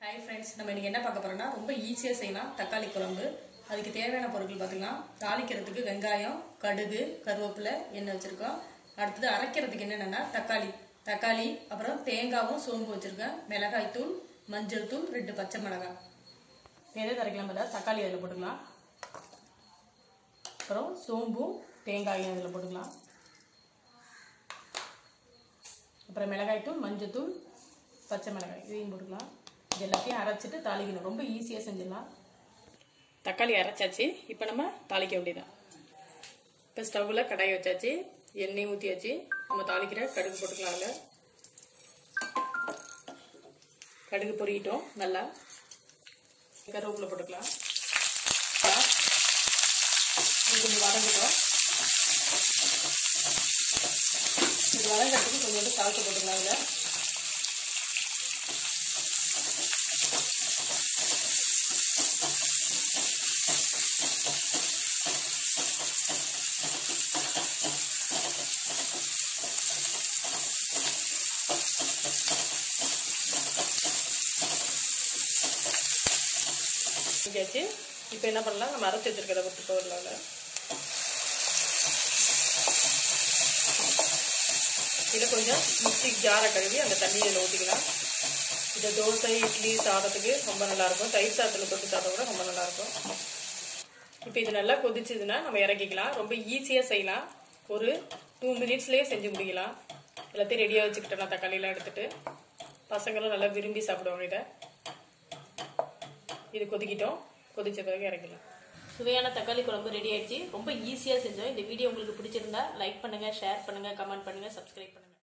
hi friends நம்ம இன்னைக்கு என்ன பார்க்க போறோம்னா ரொம்ப ஈஸியாக செய்யலாம் தக்காளி குழம்பு அதுக்கு தேவையான பொருட்கள் பார்த்துக்கலாம் தாளிக்கிறதுக்கு வெங்காயம் கடுகு கருவேப்பிலை எண்ணெய் வச்சுருக்கோம் அடுத்தது அரைக்கிறதுக்கு என்னென்னா தக்காளி தக்காளி அப்புறம் தேங்காவும் சோம்பு வச்சுருக்கேன் மிளகாய் தூள் மஞ்சள் தூள் ரெண்டு பச்சை மிளகாய் எதை அரைக்கலாம் பார்த்தா தக்காளி அதில் போட்டுக்கலாம் அப்புறம் சோம்பும் தேங்காயும் அதில் போட்டுக்கலாம் அப்புறம் மிளகாய் தூள் மஞ்சள் தூள் பச்சை மிளகாய் இதையும் போட்டுக்கலாம் இது எல்லாத்தையும் அரைச்சிட்டு தாளிக்கணும் ரொம்ப ஈஸியாக செஞ்சிடலாம் தக்காளி அரைச்சாச்சு இப்போ நம்ம தாளிக்க வேண்டியதான் இப்போ ஸ்டவ்வில் கடாயை வச்சாச்சு எண்ணெய் ஊற்றியாச்சு நம்ம தாளிக்கிற கடுகு போட்டுக்கலாம் அதில் கடுகு பொரியிட்டோம் நல்லா கருவேப்பிலை போட்டுக்கலாம் இது கொஞ்சம் வதங்கிட்டோம் இது வதங்கிறதுக்கு கொஞ்சம் வந்து சால்ட்டு போட்டுக்கலாம் அதில் செஞ்சாச்சு இப்போ என்ன பண்ணலாம் நம்ம அரைச்சி வச்சிருக்கிறத விட்டு போடலாம் இதை கொஞ்சம் மிக்சி ஜாரை கழுவி அந்த தண்ணியை இதில் ஊற்றிக்கலாம் இந்த தோசை இட்லி சாதத்துக்கு ரொம்ப நல்லாயிருக்கும் தயிர் சாதத்தில் தொட்டு சாதம் கூட ரொம்ப நல்லாயிருக்கும் இப்போ இது நல்லா கொதிச்சதுன்னா நம்ம இறக்கிக்கலாம் ரொம்ப ஈஸியாக செய்யலாம் ஒரு டூ மினிட்ஸ்லேயே செஞ்சு முடிக்கலாம் எல்லாத்தையும் ரெடியாக வச்சுக்கிட்டோம் தக்காளியெலாம் எடுத்துட்டு பசங்களும் நல்லா விரும்பி சாப்பிடுவாங்க இதை இது கொதிக்கிட்டோம் கொதிச்ச பிறகு இறக்கலாம் சுவையான தக்காளி குழம்பு ரெடி ஆயிடுச்சு ரொம்ப ஈஸியாக செஞ்சோம் இந்த வீடியோ உங்களுக்கு பிடிச்சிருந்தா லைக் பண்ணுங்க ஷேர் பண்ணுங்க கமெண்ட் பண்ணுங்க சப்ஸ்கிரைப் பண்ணுங்க